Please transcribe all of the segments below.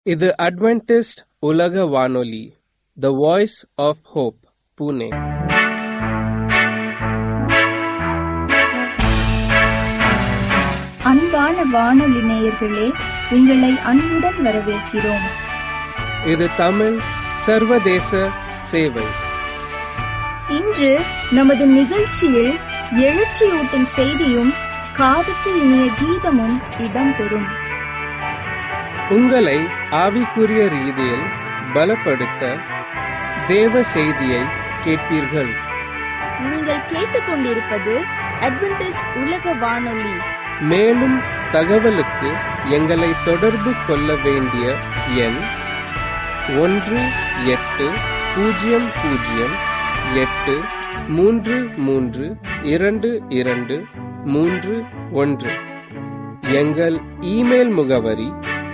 இது அட்வென்டிஸ்ட் உலக வானொலி the Voice of Hope Pune அன்பான வானொலி நேயர்களே உங்களை அன்புடன் வரவேற்கிறோம் இது தமிழ் சர்வதேச சேவை இன்று நமது நிகழ்ச்சியில் எழுச்சியூட்டும் செய்தியும் காதுக்கு இனிய கீதமும் இடம்பெறும் உங்களை ஆவிக்குரிய ரீதியில் பலப்படுத்த தேவ செய்தியை கேட்பீர்கள் நீங்கள் கேட்டுக்கொண்டிருப்பது அட்வென்டிஸ் உலக வானொலி மேலும் தகவலுக்கு எங்களை தொடர்பு கொள்ள வேண்டிய எண் ஒன்று எட்டு பூஜ்ஜியம் பூஜ்ஜியம் எட்டு மூன்று மூன்று இரண்டு இரண்டு மூன்று ஒன்று எங்கள் இமெயில் முகவரி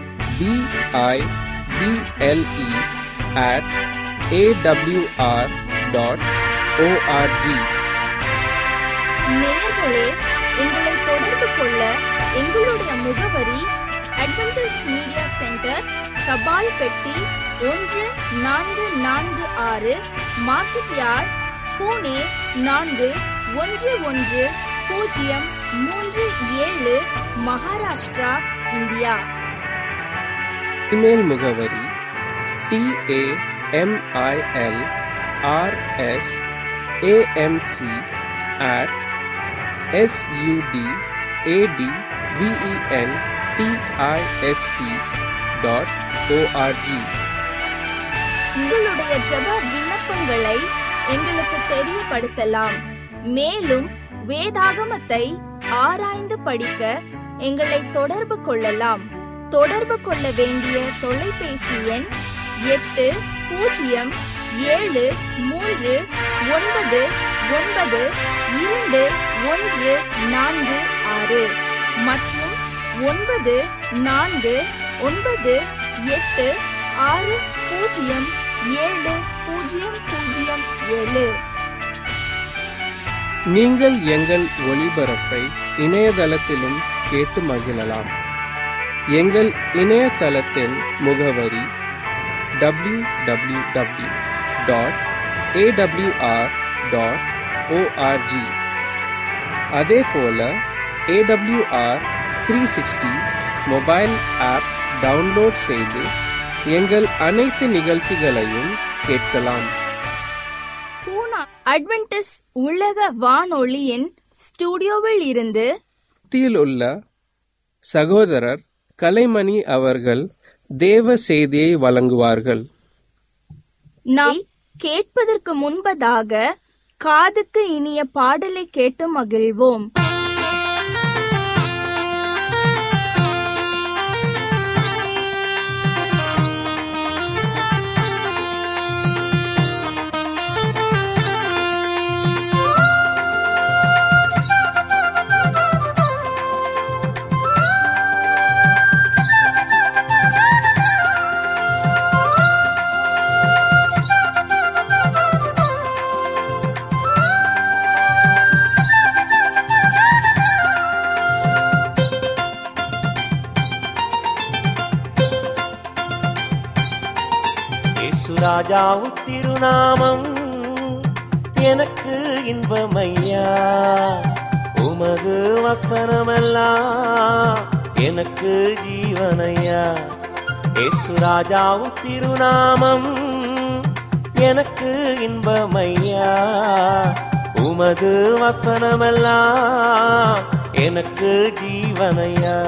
B I B L E at A W R dot O R G நேயர்களே எங்களை தொடர்பு கொள்ள எங்களுடைய முகவரி அட்வென்டிஸ் மீடியா சென்டர் தபால் பெட்டி ஒன்று நான்கு நான்கு ஆறு மார்க்கெட் யார்ட் பூனே நான்கு ஒன்று ஒன்று பூஜ்ஜியம் மூன்று ஏழு மகாராஷ்டிரா இந்தியா இமெயில் முகவரி T A M I L R S A M C at S U D A D V E N T I S T dot O R G உங்களுடைய ஜெப விண்ணப்பங்களை எங்களுக்கு தெரியப்படுத்தலாம் மேலும் வேதாகமத்தை ஆராய்ந்து படிக்க எங்களை தொடர்பு கொள்ளலாம் தொடர்பு கொள்ள வேண்டிய தொலைபேசி எண் எட்டு பூஜ்ஜியம் ஏழு மூன்று ஒன்பது ஒன்பது இரண்டு ஒன்று நான்கு ஆறு மற்றும் ஒன்பது நான்கு ஒன்பது எட்டு ஆறு பூஜ்ஜியம் ஏழு பூஜ்ஜியம் பூஜ்ஜியம் ஏழு நீங்கள் எங்கள் ஒளிபரப்பை இணையதளத்திலும் கேட்டு மகிழலாம் எங்கள் இணையதளத்தின் முகவரி W W W dot A W R dot O R G அதே போல A W R three sixty mobile app download செய்து எங்கள் அனைத்து நிகழ்ச்சிகளையும் கேட்கலாம் பூனா அட்வென்டிஸ் உலக வானொலியின் ஸ்டுடியோவில் இருந்து மத்தியில் உள்ள சகோதரர் கலைமணி அவர்கள் தேவ செய்தியை வழங்குவார்கள் நாம் கேட்பதற்கு முன்பதாக காதுக்கு இனிய பாடலை கேட்டு மகிழ்வோம் ராஜாவும் திருநாமம் எனக்கு இன்பமையா உமது வசனமெல்லாம் எனக்கு ஜீவனையா ஏசு ராஜாவும் திருநாமம் எனக்கு இன்பமையா உமது வசனமெல்லாம் எனக்கு ஜீவனையா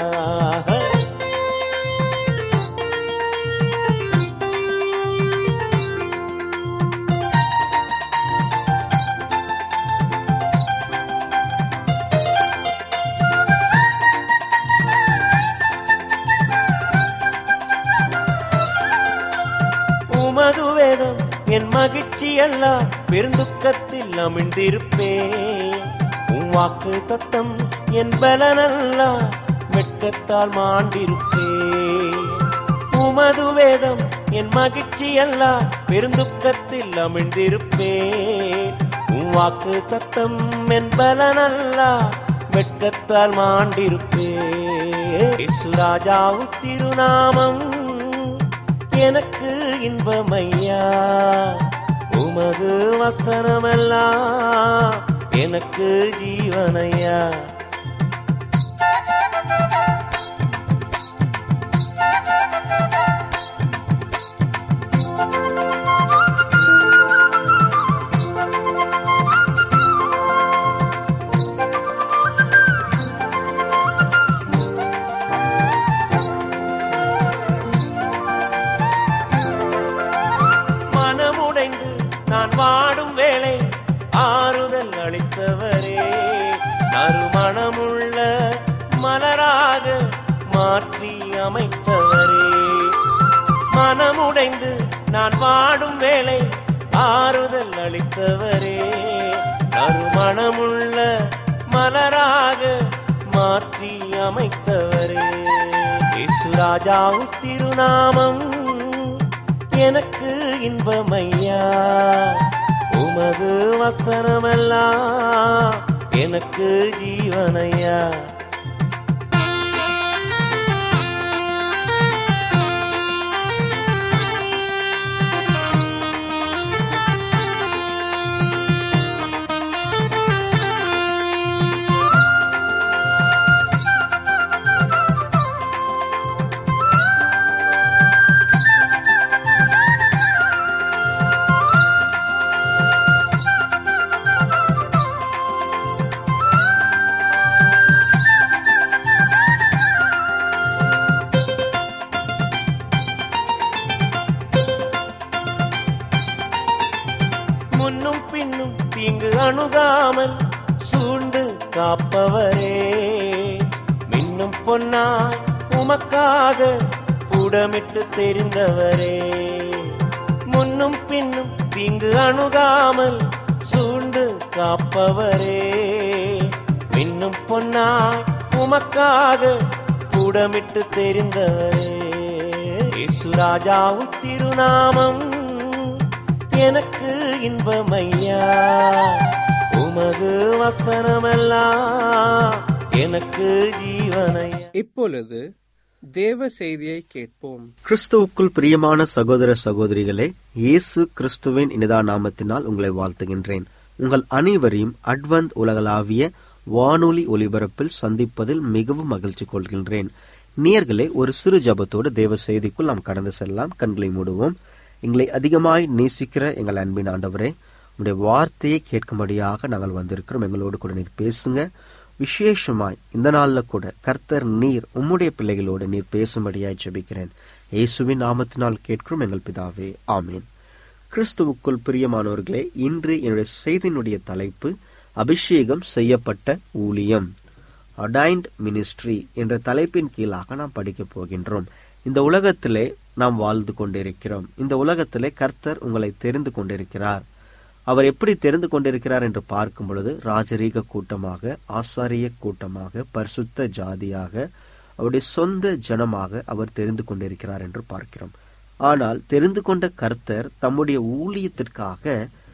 உமது வேதம் என் மகிழ்ச்சி எல்லாம் பெருந்துக்கத்தில் அமிழ்ந்திருப்பே உன் வாக்கு தத்தம் என் பலனெல்லாம் வெட்கத்தால் மாண்டிருப்பே உமது வேதம் என் மகிழ்ச்சி எல்லாம் பெருந்துக்கத்தில் அமிழ்ந்திருப்பே உன் வாக்கு தத்தம் என் பலனெல்லாம் வெட்கத்தால் மாண்டிருப்பே ராஜாவும் திருநாமம் எனக்கு இன்பமையா உமது வசனமெல்லாம் எனக்கு ஜீவனையா மனமுடைந்து நான் வாடும் வேளை ஆறுதல் அளித்தவரே நறுமணமுள்ள மலராக மாற்றி அமைத்தவரே மனமுடைந்து நான் வாடும் வேளை ஆறுதல் அளித்தவரே நறுமணமுள்ள மலராக மாற்றி அமைத்தவரே இசுராஜாவும் திருநாமம் எனக்கு இன்பமையா உமது வசனமெல்லாம் எனக்கு ஜீவனையா முன்னும் பின்னும் தீங்கு அணுகாமல் சூழ்ந்து காப்பவரே மின்னும் பொன்னாய் உமக்காக புடமிட்டு தெரிந்தவரே முன்னும் பின்னும் தீங்கு அணுகாமல் சூழ்ந்து காப்பவரே மின்னும் பொன்னாய் உமக்காக புடமிட்டு தெரிந்தவரே இசுராஜாவும் திருநாமம் எனக்கு இன்பமையா உமது வசனமெல்லாம் எனக்கு ஜீவனையா இப்பொழுது தேவ செய்தியை கேட்போம் கிறிஸ்துவுக்குள் பிரியமான சகோதர சகோதரிகளே இயேசு கிறிஸ்துவின் இனிதா நாமத்தினால் உங்களை வாழ்த்துகின்றேன் உங்கள் அனைவரையும் அட்வந்த் உலகளாவிய வானொலி ஒலிபரப்பில் சந்திப்பதில் மிகவும் மகிழ்ச்சி கொள்கின்றேன் நேயர்களே ஒரு சிறு ஜபத்தோடு தேவ செய்திக்குள் நாம் கடந்து செல்லலாம் கண்களை மூடுவோம் எங்களை அதிகமாய் நேசிக்கிற எங்கள் அன்பின் ஆண்டவரே உங்களுடைய வார்த்தையை கேட்கும்படியாக நாங்கள் வந்திருக்கிறோம் எங்களோடு கூட நீர் பேசுங்க விசேஷமாய் இந்த நாள்ல கூட கர்த்தர் நீர் உம்முடைய பிள்ளைகளோடு நீர் பேசும்படியாய் ஜெபிக்கிறேன் இயேசுவின் நாமத்தினால் கேட்கிறோம் எங்கள் பிதாவே ஆமேன் கிறிஸ்துவுக்குள் பிரியமானவர்களே இன்று என்னுடைய செய்தியினுடைய தலைப்பு அபிஷேகம் செய்யப்பட்ட ஊழியம் அடைன்ட் மினிஸ்ட்ரி என்ற தலைப்பின் கீழாக நாம் படிக்கப் போகின்றோம் இந்த உலகத்திலே நாம் வாழ்ந்து கொண்டிருக்கிறோம் இந்த உலகத்திலே கர்த்தர் உங்களை தெரிந்து கொண்டிருக்கிறார் அவர் எப்படி தெரிந்து கொண்டிருக்கிறார் என்று பார்க்கும் பொழுது ராஜரீக கூட்டமாக ஆசாரிய கூட்டமாக பரிசுத்த ஜாதியாக அவருடைய சொந்த ஜனமாக அவர் தெரிந்து கொண்டிருக்கிறார் என்று பார்க்கிறோம் ஆனால் தெரிந்து கொண்ட கர்த்தர் தம்முடைய ஊழியத்திற்காக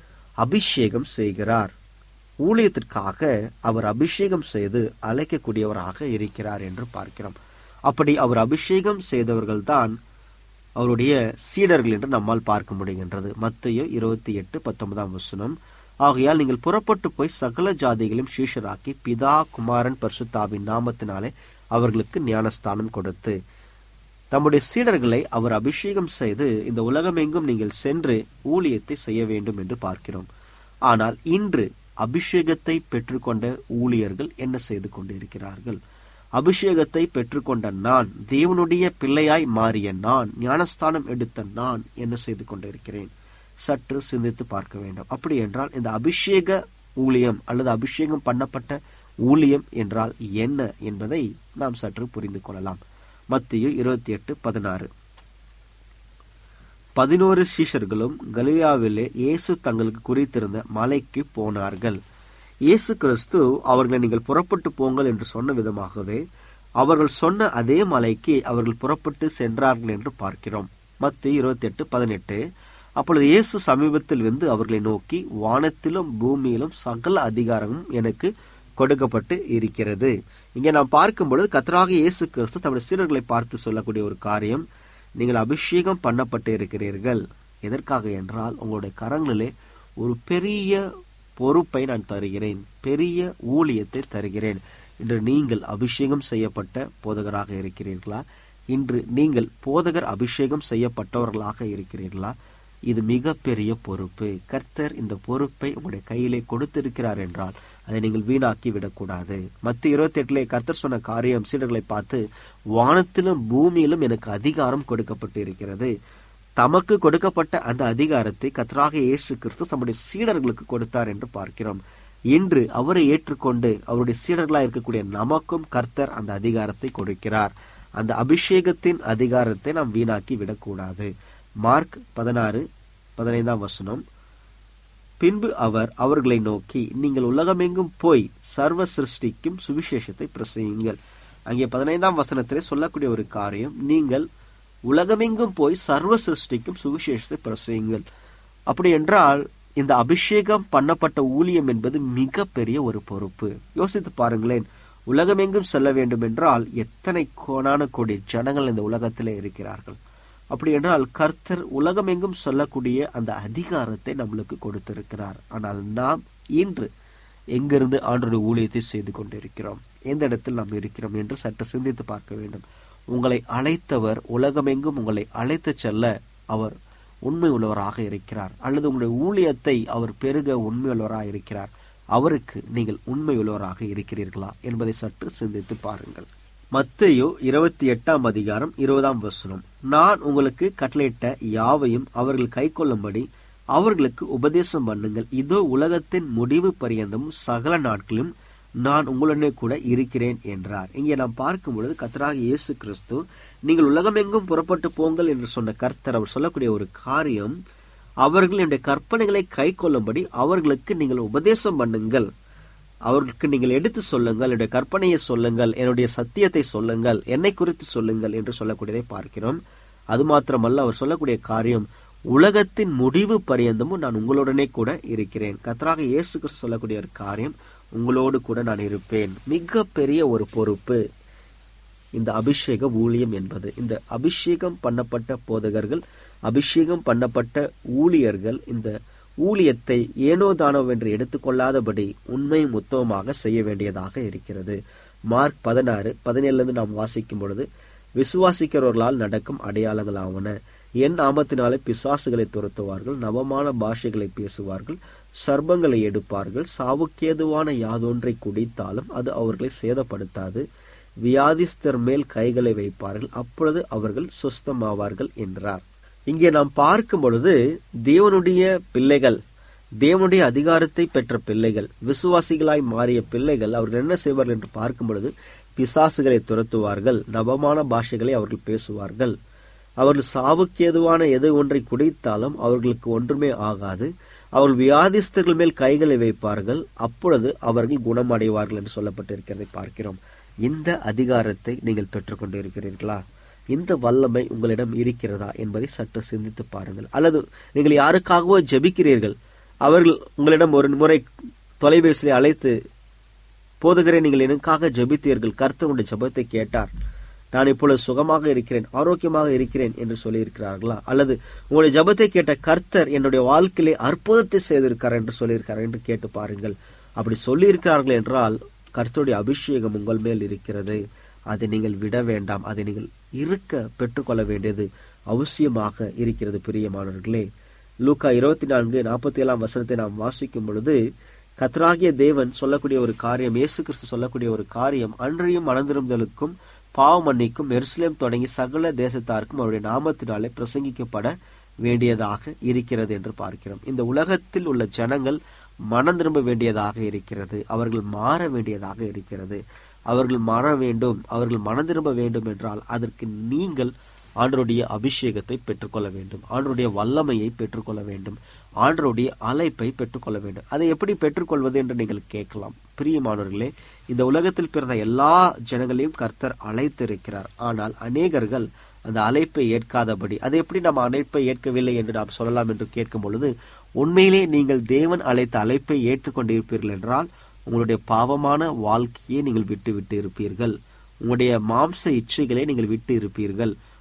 அபிஷேகம் செய்கிறார் ஊழியத்திற்காக அவர் அபிஷேகம் செய்து அழைக்கக்கூடியவராக இருக்கிறார் என்று பார்க்கிறோம் அப்படி அவர் அபிஷேகம் செய்தவர்கள்தான் அவருடைய சீடர்கள் என்று நம்மால் பார்க்க முடிகின்றது மத்திய இருபத்தி எட்டு பத்தொன்பதாம் வசனம் ஆகையால் நீங்கள் புறப்பட்டு போய் சகல ஜாதிகளையும் சீஷராக்கி பிதா குமாரன் பரிசுத்தாவின் நாமத்தினாலே அவர்களுக்கு ஞானஸ்தானம் கொடுத்து தம்முடைய சீடர்களை அவர் அபிஷேகம் செய்து இந்த உலகமெங்கும் நீங்கள் சென்று ஊழியத்தை செய்ய வேண்டும் என்று பார்க்கிறோம் ஆனால் இன்று அபிஷேகத்தை பெற்றுக்கொண்ட ஊழியர்கள் என்ன செய்து கொண்டிருக்கிறார்கள் அபிஷேகத்தை பெற்றுக்கொண்ட நான் தேவனுடைய பிள்ளையாய் மாறிய நான் ஞானஸ்தானம் எடுத்த நான் என்ன செய்து கொண்டிருக்கிறேன் சற்று சிந்தித்து பார்க்க வேண்டும் அப்படி என்றால் இந்த அபிஷேக ஊழியம் அல்லது அபிஷேகம் பண்ணப்பட்ட ஊழியம் என்றால் என்ன என்பதை நாம் சற்று புரிந்து கொள்ளலாம் மத்திய இருபத்தி எட்டு பதினாறு பதினோரு சீஷர்களும் கலியாவிலே இயேசு தங்களுக்கு குறித்திருந்த மலைக்கு போனார்கள் இயேசு கிறிஸ்து அவர்களை நீங்கள் புறப்பட்டு போங்கள் என்று சொன்ன விதமாகவே அவர்கள் சொன்ன அதே மலைக்கு அவர்கள் புறப்பட்டு சென்றார்கள் என்று பார்க்கிறோம் மத்திய இருபத்தி எட்டு பதினெட்டு அப்பொழுது இயேசு சமீபத்தில் வந்து அவர்களை நோக்கி வானத்திலும் பூமியிலும் சகல அதிகாரமும் எனக்கு கொடுக்கப்பட்டு இருக்கிறது இங்கே நாம் பார்க்கும் பொழுது கத்தராக இயேசு கிறிஸ்து தம்முடைய சீடர்களை பார்த்து சொல்லக்கூடிய ஒரு காரியம் நீங்கள் அபிஷேகம் பண்ணப்பட்டு இருக்கிறீர்கள் எதற்காக என்றால் உங்களுடைய கரங்களிலே ஒரு பெரிய பொறுப்பை நான் தருகிறேன் பெரிய ஊழியத்தை தருகிறேன் இன்று நீங்கள் அபிஷேகம் செய்யப்பட்ட போதகராக இருக்கிறீர்களா இன்று நீங்கள் போதகர் அபிஷேகம் செய்யப்பட்டவர்களாக இருக்கிறீர்களா இது மிகப்பெரிய பொறுப்பு கர்த்தர் இந்த பொறுப்பை உங்களுடைய கையிலே கொடுத்திருக்கிறார் என்றால் அதை நீங்கள் வீணாக்கி விடக்கூடாது மத்திய இருபத்தி எட்டுல கர்த்தர் சொன்ன காரியம் சீடர்களை பார்த்து வானத்திலும் பூமியிலும் எனக்கு அதிகாரம் கொடுக்கப்பட்டு இருக்கிறது தமக்கு கொடுக்கப்பட்ட அந்த அதிகாரத்தை கர்த்தராக இயேசு கிறிஸ்து தம்முடைய சீடர்களுக்கு கொடுத்தார் என்று பார்க்கிறோம் இன்று அவரை ஏற்றுக்கொண்டு அவருடைய சீடர்களாக இருக்கக்கூடிய நமக்கும் கர்த்தர் அந்த அதிகாரத்தை கொடுக்கிறார் அந்த அபிஷேகத்தின் அதிகாரத்தை நாம் வீணாக்கி விடக்கூடாது மார்க் பதினாறு பதினைந்தாம் வசனம் பின்பு அவர் அவர்களை நோக்கி நீங்கள் உலகமெங்கும் போய் சர்வ சிருஷ்டிக்கும் சுவிசேஷத்தை பிரசையுங்கள் அங்கே பதினைந்தாம் வசனத்திலே சொல்லக்கூடிய ஒரு காரியம் நீங்கள் உலகமெங்கும் போய் சர்வ சிருஷ்டிக்கும் சுவிசேஷத்தை பிரசையுங்கள் அப்படி என்றால் இந்த அபிஷேகம் பண்ணப்பட்ட ஊழியம் என்பது மிகப்பெரிய ஒரு பொறுப்பு யோசித்து பாருங்களேன் உலகமெங்கும் செல்ல வேண்டும் என்றால் எத்தனை கோணான கோடி ஜனங்கள் இந்த உலகத்திலே இருக்கிறார்கள் அப்படி என்றால் கர்த்தர் உலகமெங்கும் சொல்லக்கூடிய அந்த அதிகாரத்தை நம்மளுக்கு கொடுத்திருக்கிறார் ஆனால் நாம் இன்று எங்கிருந்து ஆண்டோட ஊழியத்தை செய்து கொண்டிருக்கிறோம் எந்த இடத்தில் நாம் இருக்கிறோம் என்று சற்று சிந்தித்து பார்க்க வேண்டும் உங்களை அழைத்தவர் உலகமெங்கும் உங்களை அழைத்து செல்ல அவர் உண்மை உள்ளவராக இருக்கிறார் அல்லது உங்களுடைய ஊழியத்தை அவர் பெருக உண்மை உள்ளவராக இருக்கிறார் அவருக்கு நீங்கள் உண்மை உள்ளவராக இருக்கிறீர்களா என்பதை சற்று சிந்தித்து பாருங்கள் மத்தேயு இருபத்தி எட்டாம் அதிகாரம் இருபதாம் வசனம் நான் உங்களுக்கு கட்டளையிட்ட யாவையும் அவர்கள் கைக்கொள்ளும்படி அவர்களுக்கு உபதேசம் பண்ணுங்கள் இதோ உலகத்தின் முடிவு பரியந்தமும் சகல நாட்களும் நான் உங்களுடனே கூட இருக்கிறேன் என்றார் இங்கே நாம் பார்க்கும் பொழுது கர்த்தராக இயேசு கிறிஸ்து நீங்கள் உலகமெங்கும் புறப்பட்டு போங்கள் என்று சொன்ன கர்த்தர் அவர் சொல்லக்கூடிய ஒரு காரியம் அவர்கள் என்னுடைய கற்பனைகளை கை கொள்ளும்படி அவர்களுக்கு நீங்கள் உபதேசம் பண்ணுங்கள் அவர்களுக்கு நீங்கள் எடுத்து சொல்லுங்கள் என்னுடைய கற்பனையை சொல்லுங்கள் என்னுடைய சத்தியத்தை சொல்லுங்கள் என்னை குறித்து சொல்லுங்கள் என்று சொல்லக்கூடியதை பார்க்கிறோம் அது மாத்திரமல்ல அவர் சொல்லக்கூடிய காரியம் உலகத்தின் முடிவு பரியந்தமும் நான் உங்களுடனே கூட இருக்கிறேன் கத்தராக இயேசு கிறிஸ்து சொல்லக்கூடிய ஒரு காரியம் உங்களோடு கூட நான் இருப்பேன் மிக பெரிய ஒரு பொறுப்பு இந்த அபிஷேக ஊழியம் என்பது இந்த அபிஷேகம் பண்ணப்பட்ட போதகர்கள் அபிஷேகம் பண்ணப்பட்ட ஊழியர்கள் இந்த ஊழியத்தை ஏனோ தானோ என்று எடுத்துக்கொள்ளாதபடி உண்மை முத்தமாக செய்ய வேண்டியதாக இருக்கிறது மார்க் பதினாறு பதினேழுல நாம் வாசிக்கும் பொழுது விசுவாசிக்கிறவர்களால் நடக்கும் அடையாளங்களாவன என் நாமத்தினாலே பிசாசுகளை துரத்துவார்கள் நவமான பாஷைகளை பேசுவார்கள் சர்ப்பங்களை எடுப்பார்கள் சாவுக்கேதுவான யாதொன்றை குடித்தாலும் அது அவர்களை சேதப்படுத்தாது வியாதிஸ்தர் மேல் கைகளை வைப்பார்கள் அப்பொழுது அவர்கள் சுஸ்தமாவார்கள் என்றார் இங்கே நாம் பார்க்கும் பொழுது தேவனுடைய பிள்ளைகள் தேவனுடைய அதிகாரத்தை பெற்ற பிள்ளைகள் விசுவாசிகளாய் மாறிய பிள்ளைகள் அவர்கள் என்ன செய்வார்கள் என்று பார்க்கும் பொழுது பிசாசுகளை துரத்துவார்கள் நவமான பாஷைகளை அவர்கள் பேசுவார்கள் அவர்கள் சாவுக்கேதுவான எது ஒன்றை குடித்தாலும் அவர்களுக்கு ஒன்றுமே ஆகாது அவர்கள் வியாதிஸ்தர்கள் மேல் கைகளை வைப்பார்கள் அப்பொழுது அவர்கள் குணமடைவார்கள் என்று சொல்லப்பட்டிருக்கிறதை பார்க்கிறோம் இந்த அதிகாரத்தை நீங்கள் பெற்றுக்கொண்டு இருக்கிறீர்களா இந்த வல்லமை உங்களிடம் இருக்கிறதா என்பதை சற்று சிந்தித்து பாருங்கள் அல்லது நீங்கள் யாருக்காகவோ ஜெபிக்கிறீர்கள் அவர்கள் உங்களிடம் ஒரு முறை தொலைபேசியை அழைத்து போதுகிறேன் நீங்கள் எனக்காக ஜெபித்தீர்கள் கர்த்தருடைய ஜெபத்தை கேட்டார் நான் இப்பொழுது சுகமாக இருக்கிறேன் ஆரோக்கியமாக இருக்கிறேன் என்று சொல்லியிருக்கிறார்களா அல்லது உங்களுடைய ஜபத்தை கேட்ட கர்த்தர் என்னுடைய வாழ்க்கையிலே அற்புதத்தை செய்திருக்கார் என்று சொல்லியிருக்கார் என்று கேட்டு பாருங்கள் அப்படி சொல்லியிருக்கிறார்கள் என்றால் கர்த்தருடைய அபிஷேகம் உங்கள் மேல் இருக்கிறது அதை நீங்கள் விட வேண்டாம் அதை நீங்கள் இருக்க பெற்றுக்கொள்ள வேண்டியது அவசியமாக இருக்கிறது பிரியமானவர்களே லூக்கா இருபத்தி நான்கு நாற்பத்தி ஏழாம் வசனத்தை நாம் வாசிக்கும் பொழுது கத்ராகிய தேவன் சொல்லக்கூடிய ஒரு காரியம் இயேசு கிறிஸ்து சொல்லக்கூடிய ஒரு காரியம் அன்றையும் மனந்திருந்தலுக்கும் பாவ மன்னிக்கும் எருசலேம் தொடங்கி சகல தேசத்தாருக்கும் அவருடைய நாமத்தினாலே பிரசங்கிக்கப்பட வேண்டியதாக இருக்கிறது என்று பார்க்கிறோம் இந்த உலகத்தில் உள்ள ஜனங்கள் மனம் திரும்ப வேண்டியதாக இருக்கிறது அவர்கள் மாற வேண்டியதாக இருக்கிறது அவர்கள் மாற வேண்டும் அவர்கள் மனம் திரும்ப வேண்டும் என்றால் அதற்கு நீங்கள் ஆண்டருடைய அபிஷேகத்தை பெற்றுக்கொள்ள வேண்டும் ஆண்டருடைய வல்லமையை பெற்றுக்கொள்ள வேண்டும் ஆண்டருடைய அழைப்பை பெற்றுக்கொள்ள வேண்டும் அதை எப்படி பெற்றுக்கொள்வது என்று நீங்கள் கேட்கலாம் பிரியமானவர்களே இந்த உலகத்தில் பிறந்த எல்லா ஜனங்களையும் கர்த்தர் அழைத்திருக்கிறார் ஆனால் அநேகர்கள் அந்த அழைப்பை ஏற்காதபடி அதை எப்படி நம்ம அழைப்பை ஏற்கவில்லை என்று நாம் சொல்லலாம் என்று கேட்கும் பொழுது உண்மையிலே நீங்கள் தேவன் அழைத்த அழைப்பை ஏற்றுக்கொண்டிருப்பீர்கள் என்றால் உங்களுடைய பாவமான வாழ்க்கையை நீங்கள் விட்டு விட்டு இருப்பீர்கள் உங்களுடைய மாம்ச இச்சைகளை நீங்கள் விட்டு இருப்பீர்கள்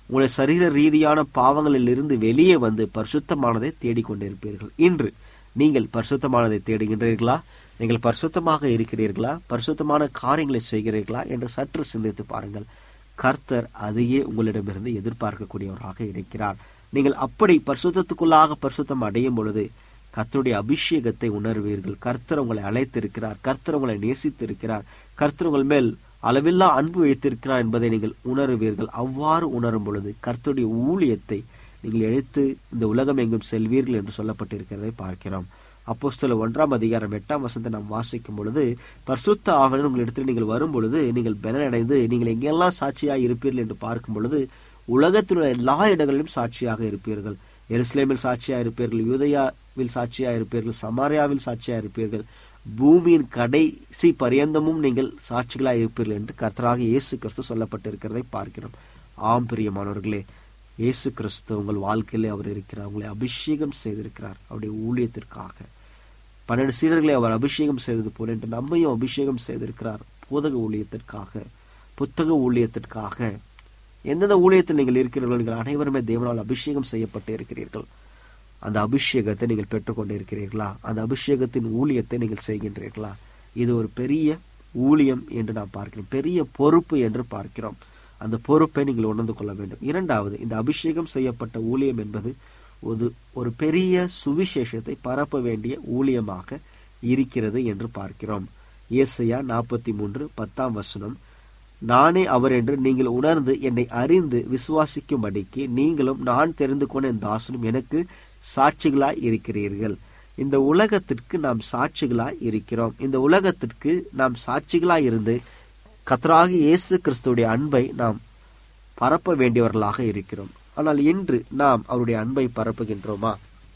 உங்களுடைய சரீர ரீதியான பாவங்களில் இருந்து வெளியே வந்து பரிசுத்தமானதை தேடிக்கொண்டிருப்பீர்கள் இன்று நீங்கள் பரிசுத்தமானதை தேடுகின்றீர்களா நீங்கள் பரிசுத்தமாக இருக்கிறீர்களா பரிசுத்தமான காரியங்களை செய்கிறீர்களா என்று சற்று சிந்தித்து பாருங்கள் கர்த்தர் அதையே உங்களிடமிருந்து எதிர்பார்க்கக்கூடியவராக இருக்கிறார் நீங்கள் அப்படி பரிசுத்தத்துக்குள்ளாக பரிசுத்தம் அடையும் பொழுது கர்த்தருடைய அபிஷேகத்தை உணர்வீர்கள் கர்த்தர் உங்களை அழைத்திருக்கிறார் கர்த்தர் உங்களை நேசித்திருக்கிறார் கர்த்தர் உங்கள் மேல் அளவில்லா அன்பு வைத்திருக்கிறார் என்பதை நீங்கள் உணருவீர்கள் அவ்வாறு உணரும் பொழுது கர்த்தருடைய ஊழியத்தை நீங்கள் எடுத்து இந்த உலகம் எங்கும் செல்வீர்கள் என்று சொல்லப்பட்டிருக்கிறதை பார்க்கிறோம் அப்போஸ்தல ஒன்றாம் அதிகாரம் எட்டாம் வசனத்தை நாம் வாசிக்கும் பொழுது பரிசுத்த ஆவணம் உங்களிடத்தில் நீங்கள் வரும் பொழுது நீங்கள் பலனடைந்து நீங்கள் எங்கெல்லாம் சாட்சியாக இருப்பீர்கள் என்று பார்க்கும் பொழுது உலகத்தில் உள்ள எல்லா இடங்களிலும் சாட்சியாக இருப்பீர்கள் எருசலேமில் சாட்சியாக இருப்பீர்கள் யூதயாவில் சாட்சியாக இருப்பீர்கள் சமாரியாவில் சாட்சியாக இருப்பீர்கள் பூமியின் கடைசி பரியந்தமும் நீங்கள் சாட்சிகளாக இருப்பீர்கள் என்று கர்த்தராக இயேசு கிறிஸ்து சொல்லப்பட்டிருக்கிறதை பார்க்கிறோம் ஆம் பிரியமானவர்களே இயேசு கிறிஸ்து உங்கள் வாழ்க்கையிலே அவர் இருக்கிறார் உங்களை அபிஷேகம் செய்திருக்கிறார் அவருடைய ஊழியத்திற்காக பன்னெண்டு சீடர்களை அவர் அபிஷேகம் செய்தது போல என்று நம்மையும் அபிஷேகம் செய்திருக்கிறார் போதக ஊழியத்திற்காக புத்தக ஊழியத்திற்காக எந்தெந்த ஊழியத்தில் நீங்கள் இருக்கிறீர்கள் நீங்கள் அனைவருமே தேவனால் அபிஷேகம் செய்யப்பட்டு இருக்கிறீர்கள் அந்த அபிஷேகத்தை நீங்கள் பெற்றுக்கொண்டு இருக்கிறீர்களா அந்த அபிஷேகத்தின் ஊழியத்தை நீங்கள் செய்கின்றீர்களா இது ஒரு பெரிய ஊழியம் என்று நாம் பார்க்கிறோம் பெரிய பொறுப்பு என்று பார்க்கிறோம் அந்த பொறுப்பை நீங்கள் உணர்ந்து கொள்ள வேண்டும் இரண்டாவது இந்த அபிஷேகம் செய்யப்பட்ட ஊழியம் என்பது ஒரு ஒரு பெரிய சுவிசேஷத்தை பரப்ப வேண்டிய ஊழியமாக இருக்கிறது என்று பார்க்கிறோம் ஏசையா நாற்பத்தி மூன்று பத்தாம் வசனம் நானே அவர் என்று நீங்கள் உணர்ந்து என்னை அறிந்து விசுவாசிக்கும்படிக்கு நீங்களும் நான் தெரிந்து கொண்ட என் தாசனும் எனக்கு சாட்சிகளாய் இருக்கிறீர்கள் இந்த உலகத்திற்கு நாம் சாட்சிகளாய் இருக்கிறோம் இந்த உலகத்திற்கு நாம் சாட்சிகளாய் இருந்து கத்தராகி இயேசு கிறிஸ்துடைய அன்பை நாம் பரப்ப வேண்டியவர்களாக இருக்கிறோம் ஆனால் இன்று நாம் அவருடைய அன்பை பரப்புகின்றோமா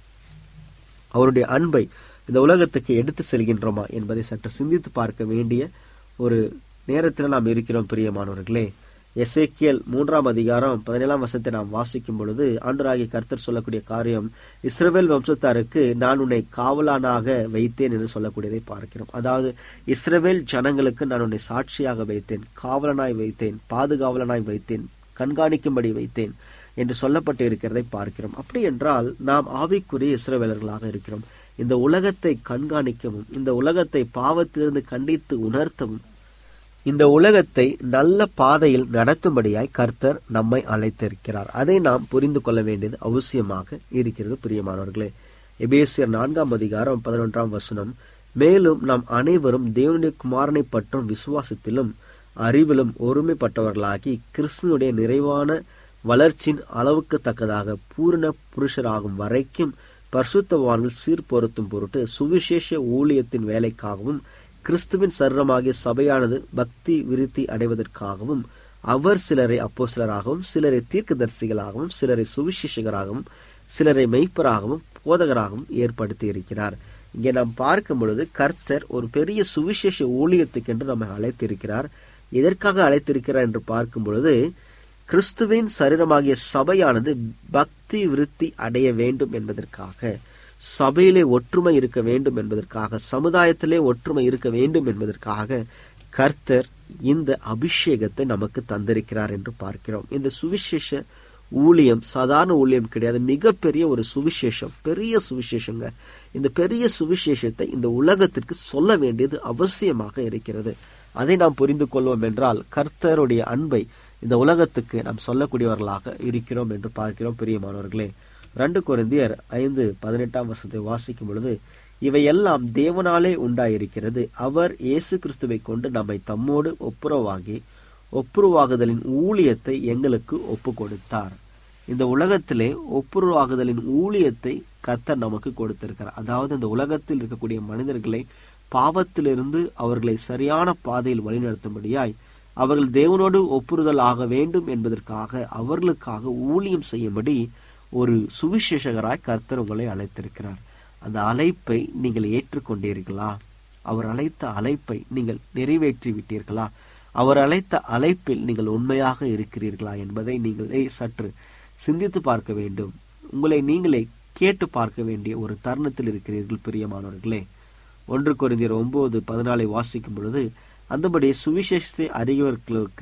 அவருடைய அன்பை இந்த உலகத்துக்கு எடுத்து செல்கின்றோமா என்பதை சற்று சிந்தித்து பார்க்க வேண்டிய ஒரு நேரத்தில் நாம் இருக்கிறோம் பிரியமானவர்களே எசேக்கியல் மூன்றாம் அதிகாரம் பதினேழாம் வசத்தை நாம் வாசிக்கும் பொழுது ஆண்டராகிய கர்த்தர் சொல்லக்கூடிய காரியம் இஸ்ரவேல் வம்சத்தாருக்கு நான் உன்னை காவலானாக வைத்தேன் என்று சொல்லக்கூடியதை பார்க்கிறோம் அதாவது இஸ்ரவேல் ஜனங்களுக்கு நான் உன்னை சாட்சியாக வைத்தேன் காவலனாய் வைத்தேன் பாதுகாவலனாய் வைத்தேன் கண்காணிக்கும்படி வைத்தேன் என்று சொல்லப்பட்டு இருக்கிறதை பார்க்கிறோம் அப்படி என்றால் நாம் ஆவிக்குரிய இஸ்ரவேலர்களாக இருக்கிறோம் இந்த உலகத்தை கண்காணிக்கவும் இந்த உலகத்தை பாவத்திலிருந்து கண்டித்து உணர்த்தவும் இந்த உலகத்தை நல்ல பாதையில் நடத்தும்படியாய் கர்த்தர் நம்மை அழைத்திருக்கிறார் அதை நாம் புரிந்து கொள்ள வேண்டியது அவசியமாக இருக்கிறது பிரியமானவர்களே எபேசியர் நான்காம் அதிகாரம் பதினொன்றாம் வசனம் மேலும் நாம் அனைவரும் தேவனுடைய குமாரனை பற்றும் விசுவாசத்திலும் அறிவிலும் ஒருமைப்பட்டவர்களாகி கிறிஸ்துனுடைய நிறைவான வளர்ச்சியின் அளவுக்கு தக்கதாக பூரண புருஷராகும் வரைக்கும் பரிசுத்தவான்கள் சீர்பொருத்தும் பொருட்டு சுவிசேஷ ஊழியத்தின் வேலைக்காகவும் கிறிஸ்துவின் சரீரமாகிய சபையானது பக்தி விருத்தி அடைவதற்காகவும் அவர் சிலரை அப்போ சிலராகவும் சிலரை தீர்க்கதரிசிகளாகவும் சிலரை சுவிசேஷகராகவும் சிலரை மெய்ப்பராகவும் போதகராகவும் ஏற்படுத்தி இருக்கிறார் இங்கே நாம் பார்க்கும் பொழுது கர்த்தர் ஒரு பெரிய சுவிசேஷ ஊழியத்துக்கென்று நம்மை அழைத்திருக்கிறார் எதற்காக அழைத்திருக்கிறார் என்று பார்க்கும் பொழுது கிறிஸ்துவின் சரீரமாகிய சபையானது பக்தி விருத்தி அடைய வேண்டும் என்பதற்காக சபையிலே ஒற்றுமை இருக்க வேண்டும் என்பதற்காக சமுதாயத்திலே ஒற்றுமை இருக்க வேண்டும் என்பதற்காக கர்த்தர் இந்த அபிஷேகத்தை நமக்கு தந்திருக்கிறார் என்று பார்க்கிறோம் இந்த சுவிசேஷ ஊழியம் சாதாரண ஊழியம் கிடையாது மிகப்பெரிய ஒரு சுவிசேஷம் பெரிய சுவிசேஷங்க இந்த பெரிய சுவிசேஷத்தை இந்த உலகத்திற்கு சொல்ல வேண்டியது அவசியமாக இருக்கிறது அதை நாம் புரிந்து கொள்வோம் என்றால் கர்த்தருடைய அன்பை இந்த உலகத்துக்கு நாம் சொல்லக்கூடியவர்களாக இருக்கிறோம் என்று பார்க்கிறோம் பிரியமானவர்களே ரெண்டு குருந்தியர் ஐந்து பதினெட்டாம் வசத்தை வாசிக்கும் பொழுது இவையெல்லாம் தேவனாலே உண்டாயிருக்கிறது அவர் இயேசு கிறிஸ்துவை கொண்டு நம்மை தம்மோடு ஒப்புரவாகி ஒப்புரவாகுதலின் ஊழியத்தை எங்களுக்கு ஒப்பு கொடுத்தார் இந்த உலகத்திலே ஒப்புரவாகுதலின் ஊழியத்தை கத்தர் நமக்கு கொடுத்திருக்கிறார் அதாவது இந்த உலகத்தில் இருக்கக்கூடிய மனிதர்களை பாவத்திலிருந்து அவர்களை சரியான பாதையில் வழிநடத்தும்படியாய் அவர்கள் தேவனோடு ஒப்புறுதல் ஆக வேண்டும் என்பதற்காக அவர்களுக்காக ஊழியம் செய்யும்படி ஒரு சுவிசேஷகராய் கர்த்தர் உங்களை அழைத்திருக்கிறார் அந்த அழைப்பை நீங்கள் ஏற்றுக்கொண்டீர்களா அவர் அழைத்த அழைப்பை நீங்கள் நிறைவேற்றி விட்டீர்களா அவர் அழைத்த அழைப்பில் நீங்கள் உண்மையாக இருக்கிறீர்களா என்பதை நீங்களே சற்று சிந்தித்து பார்க்க வேண்டும் உங்களை நீங்களே கேட்டு பார்க்க வேண்டிய ஒரு தருணத்தில் இருக்கிறீர்கள் பிரியமானவர்களே ஒன்று குறிஞ்சியர் ஒன்பது பதினாலை வாசிக்கும் பொழுது அந்தபடி சுவிசேஷத்தை அறியவர்களுக்கு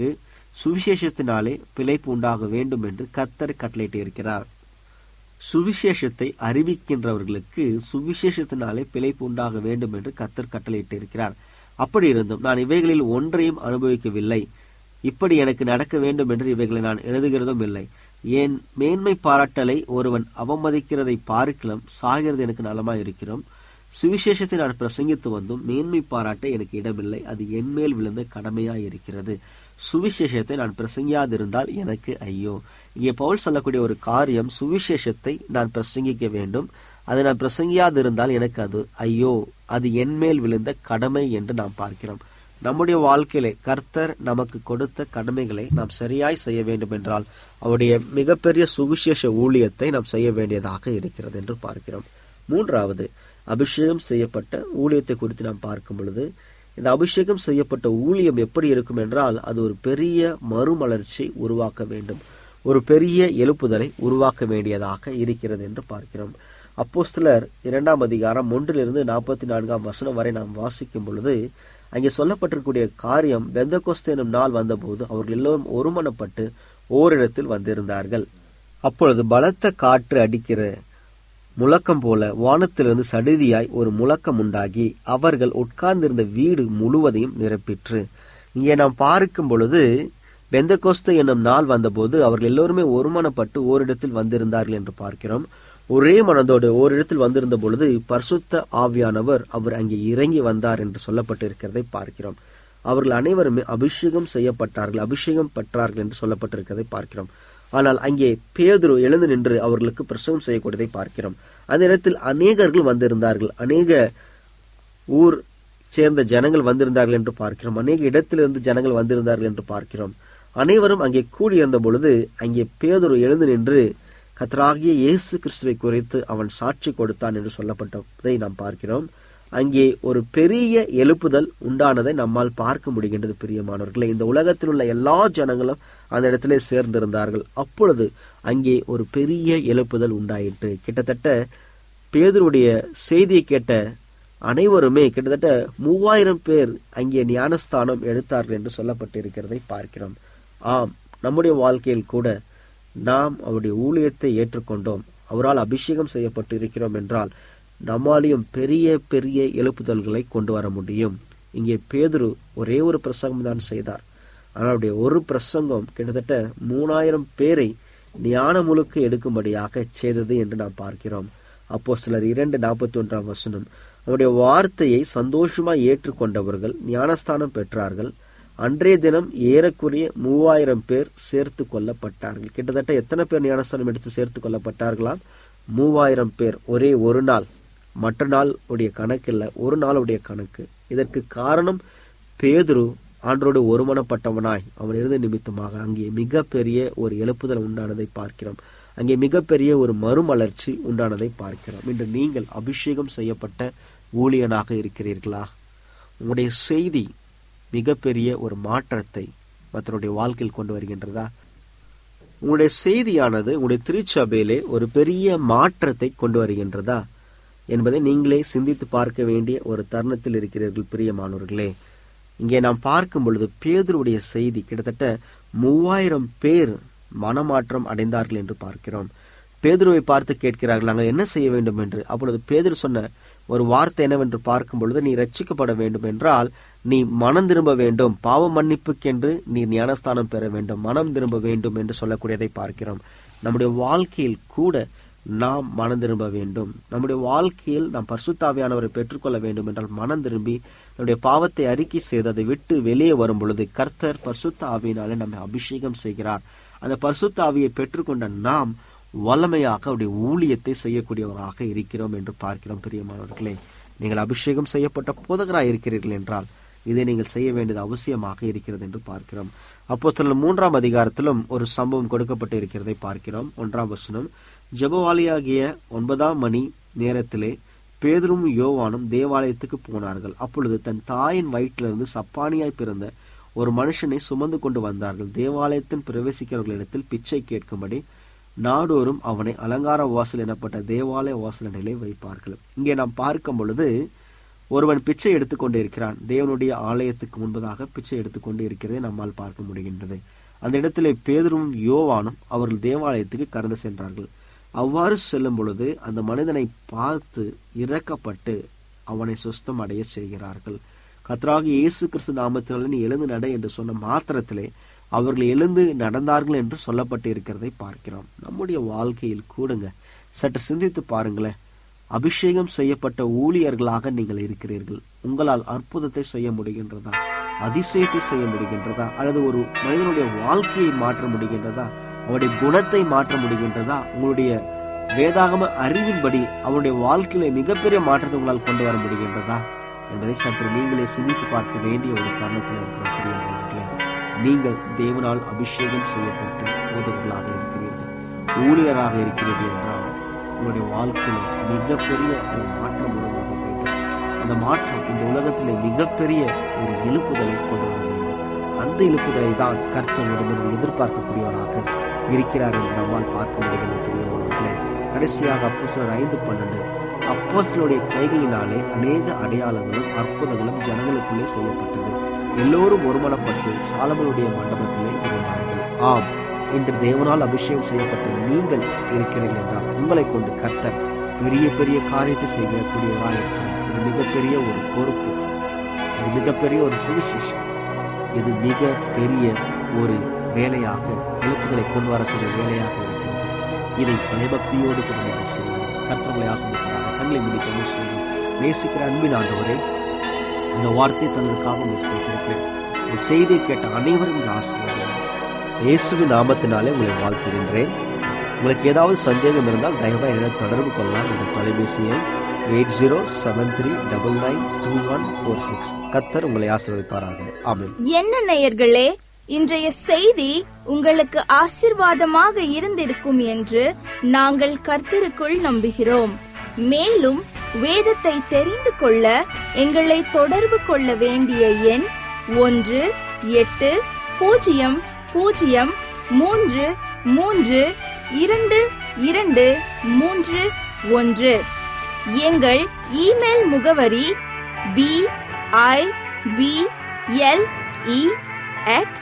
சுவிசேஷத்தினாலே பிழைப்பு உண்டாக வேண்டும் என்று கத்தர் கட்டளையிட்டு இருக்கிறார் சுவிசேஷத்தை அறிவிக்கின்றவர்களுக்கு சுவிசேஷத்தினாலே பிழைப்பு உண்டாக வேண்டும் என்று கத்தர் கட்டளையிட்டு இருக்கிறார் அப்படி இருந்தும் நான் இவைகளில் ஒன்றையும் அனுபவிக்கவில்லை இப்படி எனக்கு நடக்க வேண்டும் என்று இவைகளை நான் எழுதுகிறதும் இல்லை என் மேன்மை பாராட்டலை ஒருவன் அவமதிக்கிறதை பார்க்கலாம் சாகிறது எனக்கு நலமாய் இருக்கிறோம் சுவிசேஷத்தை நான் பிரசங்கித்து வந்தும் மேன்மை பாராட்ட எனக்கு இடமில்லை அது என் மேல் விழுந்த கடமையாய் இருக்கிறது சுவிசேஷத்தை நான் பிரசங்கியாதிருந்தால் எனக்கு ஐயோ இங்கே பவுல் சொல்லக்கூடிய ஒரு காரியம் சுவிசேஷத்தை நான் பிரசங்கிக்க வேண்டும் அதை நான் பிரசங்கியாதிருந்தால் எனக்கு அது ஐயோ அது என் மேல் விழுந்த கடமை என்று நாம் பார்க்கிறோம் நம்முடைய வாழ்க்கையிலே கர்த்தர் நமக்கு கொடுத்த கடமைகளை நாம் சரியாய் செய்ய வேண்டும் என்றால் அவருடைய மிகப்பெரிய சுவிசேஷ ஊழியத்தை நாம் செய்ய வேண்டியதாக இருக்கிறது என்று பார்க்கிறோம் மூன்றாவது அபிஷேகம் செய்யப்பட்ட ஊழியத்தை குறித்து நாம் பார்க்கும் பொழுது இந்த அபிஷேகம் செய்யப்பட்ட ஊழியம் எப்படி இருக்கும் என்றால் அது ஒரு பெரிய மறுமலர்ச்சி உருவாக்க வேண்டும் ஒரு பெரிய எழுப்புதலை உருவாக்க வேண்டியதாக இருக்கிறது என்று பார்க்கிறோம் அப்போஸ்தலர் இரண்டாம் அதிகாரம் ஒன்றிலிருந்து நாற்பத்தி நான்காம் வசனம் வரை நாம் வாசிக்கும் பொழுது அங்கே சொல்லப்பட்டிருக்கூடிய காரியம் பெந்தகோஸ்து எனும் நாள் வந்தபோது அவர்கள் எல்லோரும் ஒருமனப்பட்டு ஓரிடத்தில் வந்திருந்தார்கள் அப்பொழுது பலத்த காற்று அடிக்கிற முழக்கம் போல வானத்திலிருந்து சடுதியாய் ஒரு முழக்கம் உண்டாகி அவர்கள் உட்கார்ந்திருந்த வீடு முழுவதையும் நிரப்பிற்று இங்கே நாம் பார்க்கும் பொழுது பெந்தகோஸ்து என்னும் நாள் வந்தபோது அவர்கள் எல்லோருமே ஒருமனப்பட்டு ஓரிடத்தில் வந்திருந்தார்கள் என்று பார்க்கிறோம் ஒரே மனதோடு ஓரிடத்தில் வந்திருந்த பொழுது பரிசுத்த ஆவியானவர் அவர் அங்கே இறங்கி வந்தார் என்று சொல்லப்பட்டிருக்கிறதை பார்க்கிறோம் அவர்கள் அனைவருமே அபிஷேகம் செய்யப்பட்டார்கள் அபிஷேகம் பெற்றார்கள் என்று சொல்லப்பட்டிருக்கிறதை பார்க்கிறோம் ஆனால் அங்கே பேதுரு எழுந்து நின்று அவர்களுக்கு பிரசவம் செய்யக்கூடியதை பார்க்கிறோம் அந்த இடத்தில் அநேகர்கள் வந்திருந்தார்கள் அநேக ஊர் சேர்ந்த ஜனங்கள் வந்திருந்தார்கள் என்று பார்க்கிறோம் அநேக இடத்திலிருந்து ஜனங்கள் வந்திருந்தார்கள் என்று பார்க்கிறோம் அனைவரும் அங்கே கூடியிருந்த பொழுது அங்கே பேதுரு எழுந்து நின்று கத்தராகிய இயேசு கிறிஸ்துவை குறித்து அவன் சாட்சி கொடுத்தான் என்று சொல்லப்பட்டதை நாம் பார்க்கிறோம் அங்கே ஒரு பெரிய எழுப்புதல் உண்டானதை நம்மால் பார்க்க முடிகின்றது பிரியமானவர்களே இந்த உலகத்தில் உள்ள எல்லா ஜனங்களும் அந்த இடத்திலே சேர்ந்திருந்தார்கள் அப்பொழுது அங்கே ஒரு பெரிய எழுப்புதல் உண்டாயிற்று கிட்டத்தட்ட பேதருடைய செய்தியை கேட்ட அனைவருமே கிட்டத்தட்ட மூவாயிரம் பேர் அங்கே ஞானஸ்தானம் எடுத்தார்கள் என்று சொல்லப்பட்டிருக்கிறதை பார்க்கிறோம் ஆம் நம்முடைய வாழ்க்கையில் கூட நாம் அவருடைய ஊழியத்தை ஏற்றுக்கொண்டோம் அவரால் அபிஷேகம் செய்யப்பட்டு இருக்கிறோம் என்றால் நம்மாலையும் பெரிய பெரிய எழுப்புதல்களை கொண்டு வர முடியும் இங்கே பேதுரு ஒரே ஒரு பிரசங்கம் தான் செய்தார் ஆனால் அவருடைய ஒரு பிரசங்கம் கிட்டத்தட்ட மூணாயிரம் பேரை ஞான முழுக்க எடுக்கும்படியாக செய்தது என்று நாம் பார்க்கிறோம் அப்போ சிலர் இரண்டு நாற்பத்தி ஒன்றாம் வசனம் அவருடைய வார்த்தையை சந்தோஷமாய் ஏற்றுக்கொண்டவர்கள் ஞானஸ்தானம் பெற்றார்கள் அன்றைய தினம் ஏறக்குறைய மூவாயிரம் பேர் சேர்த்து கொள்ளப்பட்டார்கள் கிட்டத்தட்ட எத்தனை பேர் ஞானஸ்தானம் எடுத்து சேர்த்து கொள்ளப்பட்டார்களாம் மூவாயிரம் பேர் ஒரே ஒரு நாள் மற்ற நாள் உடைய கணக்கு இல்ல ஒரு நாளுடைய கணக்கு இதற்கு காரணம் பேதுரு ஆண்டோடு ஒருமனப்பட்டவனாய் அவன் இருந்த நிமித்தமாக அங்கே மிகப்பெரிய ஒரு எழுப்புதல் உண்டானதை பார்க்கிறோம் அங்கே மிகப்பெரிய ஒரு மறுமலர்ச்சி உண்டானதை பார்க்கிறோம் இன்று நீங்கள் அபிஷேகம் செய்யப்பட்ட ஊழியனாக இருக்கிறீர்களா உங்களுடைய செய்தி மிகப்பெரிய ஒரு மாற்றத்தை மற்றவருடைய வாழ்க்கையில் கொண்டு வருகின்றதா உங்களுடைய செய்தியானது உங்களுடைய திருச்சபையிலே ஒரு பெரிய மாற்றத்தை கொண்டு வருகின்றதா என்பதை நீங்களே சிந்தித்து பார்க்க வேண்டிய ஒரு தருணத்தில் இருக்கிறீர்கள் பிரியமானவர்களே இங்கே நாம் பார்க்கும் பொழுது பேதருடைய செய்தி கிட்டத்தட்ட மூவாயிரம் பேர் மனமாற்றம் அடைந்தார்கள் என்று பார்க்கிறோம் பேதுருவை பார்த்து கேட்கிறார்கள் நாங்கள் என்ன செய்ய வேண்டும் என்று அப்பொழுது பேதுரு சொன்ன ஒரு வார்த்தை என்னவென்று பார்க்கும் பொழுது நீ ரட்சிக்கப்பட வேண்டும் என்றால் நீ மனம் திரும்ப வேண்டும் பாவ மன்னிப்புக்கென்று நீ ஞானஸ்தானம் பெற வேண்டும் மனம் திரும்ப வேண்டும் என்று சொல்லக்கூடியதை பார்க்கிறோம் நம்முடைய வாழ்க்கையில் கூட நாம் மனம் திரும்ப வேண்டும் நம்முடைய வாழ்க்கையில் நாம் பரிசுத்தாவியானவரை பெற்றுக்கொள்ள வேண்டும் என்றால் மனம் திரும்பி நம்முடைய பாவத்தை அறிக்கை செய்து அதை விட்டு வெளியே வரும் பொழுது கர்த்தர் பரிசுத்த ஆவியினாலே நம்மை அபிஷேகம் செய்கிறார் அந்த பரிசுத்த ஆவியை பெற்றுக்கொண்ட நாம் வல்லமையாக அவருடைய ஊழியத்தை செய்யக்கூடியவராக இருக்கிறோம் என்று பார்க்கிறோம் பிரியமானவர்களே நீங்கள் அபிஷேகம் செய்யப்பட்ட போதகராக இருக்கிறீர்கள் என்றால் இதை நீங்கள் செய்ய வேண்டியது அவசியமாக இருக்கிறது என்று பார்க்கிறோம் அப்போ சில மூன்றாம் அதிகாரத்திலும் ஒரு சம்பவம் கொடுக்கப்பட்டு இருக்கிறதை பார்க்கிறோம் ஒன்றாம் வசனம் ஜெபவாலியாகிய ஒன்பதாம் மணி நேரத்திலே பேதரும் யோவானும் தேவாலயத்துக்கு போனார்கள் அப்பொழுது தன் தாயின் வயிற்றிலிருந்து சப்பானியாய் பிறந்த ஒரு மனுஷனை சுமந்து கொண்டு வந்தார்கள் தேவாலயத்தின் பிரவேசிக்கிறவர்களிடத்தில் பிச்சை கேட்கும்படி நாடோறும் அவனை அலங்கார வாசல் எனப்பட்ட தேவாலய வாசல் நிலை வைப்பார்கள் இங்கே நாம் பார்க்கும் பொழுது ஒருவன் பிச்சை எடுத்துக்கொண்டு இருக்கிறான் தேவனுடைய ஆலயத்துக்கு முன்பதாக பிச்சை எடுத்துக்கொண்டு இருக்கிறதை நம்மால் பார்க்க முடிகின்றது அந்த இடத்திலே பேதரும் யோவானும் அவர்கள் தேவாலயத்துக்கு கடந்து சென்றார்கள் அவ்வாறு செல்லும் பொழுது அந்த மனிதனை பார்த்து இறக்கப்பட்டு அவனை சுஸ்தம் அடைய செய்கிறார்கள் கத்ராக இயேசு கிறிஸ்து நாமத்தினால நீ எழுந்து நட என்று சொன்ன மாத்திரத்திலே அவர்கள் எழுந்து நடந்தார்கள் என்று சொல்லப்பட்டு இருக்கிறதை பார்க்கிறோம் நம்முடைய வாழ்க்கையில் கூடுங்க சற்று சிந்தித்து பாருங்களேன் அபிஷேகம் செய்யப்பட்ட ஊழியர்களாக நீங்கள் இருக்கிறீர்கள் உங்களால் அற்புதத்தை செய்ய முடிகின்றதா அதிசயத்தை செய்ய முடிகின்றதா அல்லது ஒரு மனிதனுடைய வாழ்க்கையை மாற்ற முடிகின்றதா அவருடைய குணத்தை மாற்ற முடிகின்றதா உங்களுடைய வேதாகம அறிவின்படி அவருடைய வாழ்க்கையில மிகப்பெரிய மாற்றத்தை உங்களால் கொண்டு வர முடிகின்றதா என்பதை சற்று நீங்களே சிந்தித்து பார்க்க வேண்டிய ஒரு தருணத்தில் இருக்கிற பிரியமானவர்களே நீங்கள் தேவனால் அபிஷேகம் செய்யப்பட்ட போதகர்களாக இருக்கிறீர்கள் ஊழியராக இருக்கிறீர்கள் என்றால் உங்களுடைய வாழ்க்கையில மிகப்பெரிய ஒரு மாற்றம் உருவாக வேண்டும் அந்த மாற்றம் இந்த உலகத்திலே மிகப்பெரிய ஒரு எழுப்புதலை கொண்டு வர வேண்டும் அந்த எழுப்புதலை தான் கர்த்தவரிடமிருந்து எதிர்பார்க்கக்கூடியவராக இருக்கிறார் என்று நம்மால் பார்க்க முடிகிறது பிரியமானவர்களே கடைசியாக அப்போஸ்தலர் ஐந்து பன்னெண்டு அப்போஸ்தலருடைய கைகளினாலே அநேக அடையாளங்களும் அற்புதங்களும் ஜனங்களுக்குள்ளே செய்யப்பட்டது எல்லோரும் ஒருமனப்பட்டு சாலமனுடைய மண்டபத்திலே இருந்தார்கள் ஆம் இன்று தேவனால் அபிஷேகம் செய்யப்பட்ட நீங்கள் இருக்கிறீர்கள் என்றால் உங்களை கொண்டு கர்த்தர் பெரிய பெரிய காரியத்தை செய்யக்கூடியவராக இருக்கிறார் இது மிகப்பெரிய ஒரு பொறுப்பு இது மிகப்பெரிய ஒரு சுவிசேஷம் இது மிக பெரிய ஒரு வேலையாக எழுப்புதலை கொண்டு வரக்கூடிய வேலையாக இருக்கிறது இதை பயபக்தியோடு கூட நீங்கள் செய்யுங்கள் கர்த்தர்களை ஆசிரியர்களாக கண்களை மூடி ஜெபம் செய்யுங்கள் நேசிக்கிற அன்பின் ஆண்டவரே இந்த வார்த்தை தந்ததுக்காக முடித்திருக்கிறேன் இந்த செய்தியை கேட்ட அனைவரும் ஆசிரியர்கள் இயேசுவின் நாமத்தினாலே உங்களை வாழ்த்துகின்றேன் உங்களுக்கு ஏதாவது சந்தேகம் இருந்தால் தயவாக என்னிடம் தொடர்பு கொள்ளலாம் என்ற தொலைபேசி எண் eight zero seven three double nine two one four six கத்தர் உங்களை ஆசீர்வதிப்பாராக ஆமென் என்ன நேயர்களே இன்றைய செய்தி உங்களுக்கு ஆசிர்வாதமாக இருந்திருக்கும் என்று நாங்கள் கர்த்தருக்குள் நம்புகிறோம் மேலும் வேதத்தை தெரிந்து கொள்ள எங்களை தொடர்பு கொள்ள வேண்டிய எண் ஒன்று எட்டு பூஜ்ஜியம் பூஜ்ஜியம் மூன்று மூன்று இரண்டு இரண்டு மூன்று ஒன்று எங்கள் இமெயில் முகவரி B I B L E at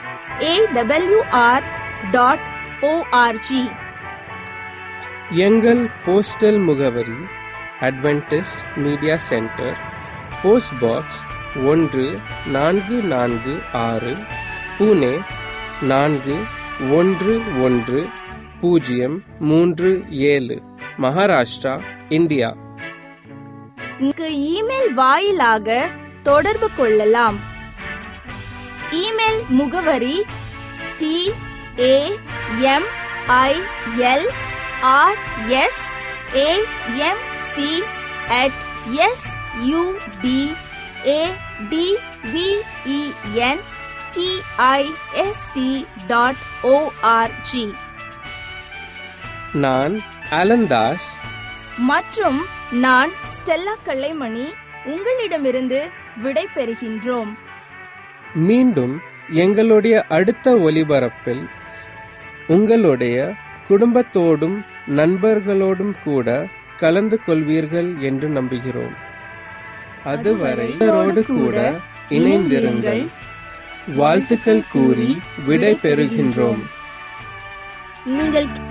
A W R dot O R G எங்கள் போஸ்டல் முகவரி Adventist media centre post box ஒன்று நான்கு நான்கு ஆறு புனே நான்கு ஒன்று ஒன்று பூஜ்ஜியம் மூன்று ஏழு மகாராஷ்டிரா இந்தியா இங்கு இமெயில் வாயிலாக தொடர்பு கொள்ளலாம் இமெயில் முகவரி T A M I L R S A M C at S U D A D V E N T I S T dot O R G நான் அலந்தாஸ் மற்றும் நான் ஸ்டெல்லா கல்லைமணி உங்களிடமிருந்து விடை பெறுகின்றோம் மீண்டும் எங்களுடைய அடுத்த ஒலிபரப்பில் உங்களுடைய குடும்பத்தோடும் நண்பர்களோடும் கூட கலந்து கொள்வீர்கள் என்று நம்புகிறோம் அதுவரை இவரோடு கூட இணைந்திருங்கள் வாழ்த்துக்கள் கூறி விடை பெறுகின்றோம் நீங்கள்